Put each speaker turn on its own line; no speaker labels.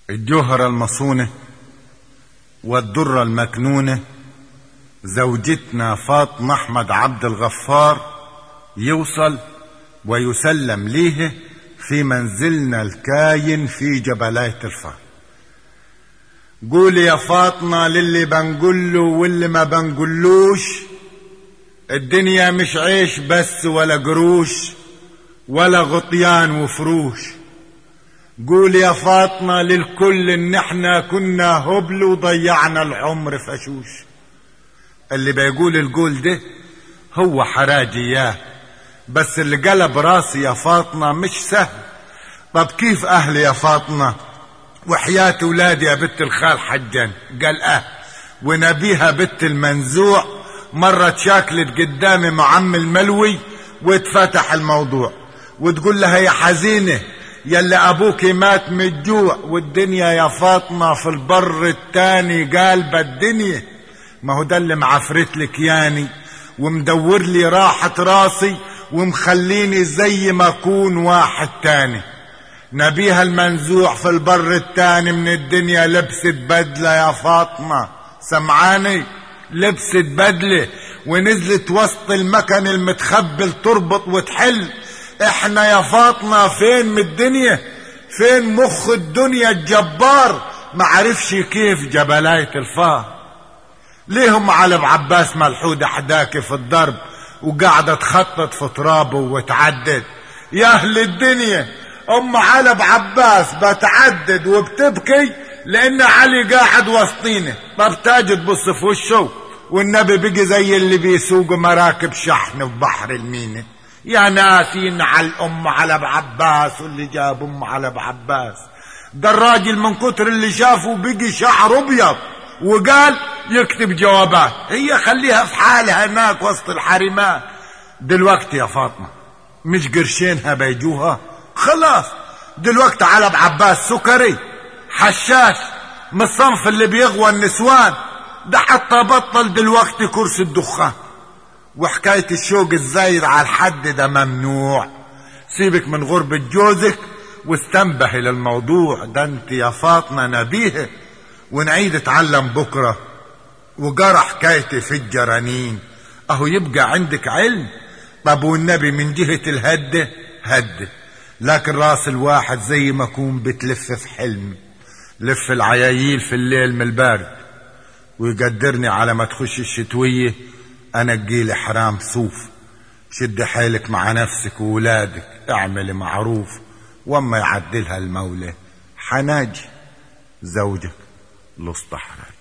الجوهرة المصونة والدرة المكنونة زوجتنا فاطمة أحمد عبد الغفار يوصل ويسلم ليه في منزلنا الكاين في جبلاية الفار قولي يا فاطمة للي بنقوله واللي ما بنقولوش الدنيا مش عيش بس ولا قروش ولا غطيان وفروش قول يا فاطمة للكل ان احنا كنا هبل وضيعنا العمر فشوش اللي بيقول القول ده هو حراجي اياه بس اللي قلب راسي يا فاطمة مش سهل طب كيف اهلي يا فاطمة وحياة ولادي يا بنت الخال حجا قال اه ونبيها بنت المنزوع مرة شاكلت قدامي مع عم الملوي واتفتح الموضوع وتقول لها يا حزينة يلي ابوك مات من الجوع والدنيا يا فاطمة في البر التاني قالبة الدنيا ما هو ده اللي معفرت لك ياني ومدور لي راحة راسي ومخليني زي ما اكون واحد تاني نبيها المنزوع في البر التاني من الدنيا لبست بدلة يا فاطمة سمعاني لبست بدلة ونزلت وسط المكن المتخبل تربط وتحل احنا يا فاطمة فين من الدنيا فين مخ الدنيا الجبار ما عرفش كيف جبلاية الفار ليهم على ابو عباس ملحود حداكي في الضرب وقاعدة تخطط في ترابه وتعدد يا اهل الدنيا ام علي بعباس بتعدد وبتبكي لان علي قاعد وسطينا ما بتاجي تبص في وشه والنبي بقي زي اللي بيسوق مراكب شحن في بحر المينا يا ناسين على الام على بعباس واللي جاب ام على بعباس ده الراجل من كتر اللي شافه بقي شعر ابيض وقال يكتب جوابات هي خليها في حالها هناك وسط الحريمات دلوقتي يا فاطمه مش قرشينها بيجوها خلاص دلوقتي على بعباس سكري حشاش من الصنف اللي بيغوى النسوان ده حتى بطل دلوقتي كرسي الدخان وحكاية الشوق الزايد على الحد ده ممنوع سيبك من غربة جوزك واستنبهي للموضوع ده انت يا فاطمة نبيهة ونعيد اتعلم بكرة وجرى حكايتي في الجرانين اهو يبقى عندك علم طب والنبي من جهة الهدة هدة لكن راس الواحد زي ما اكون بتلف في حلمي لف العياييل في الليل من البارد ويقدرني على ما تخش الشتوية انا اجيلي حرام صوف شد حيلك مع نفسك وولادك اعملي معروف واما يعدلها المولى حناجي زوجك لصط حراج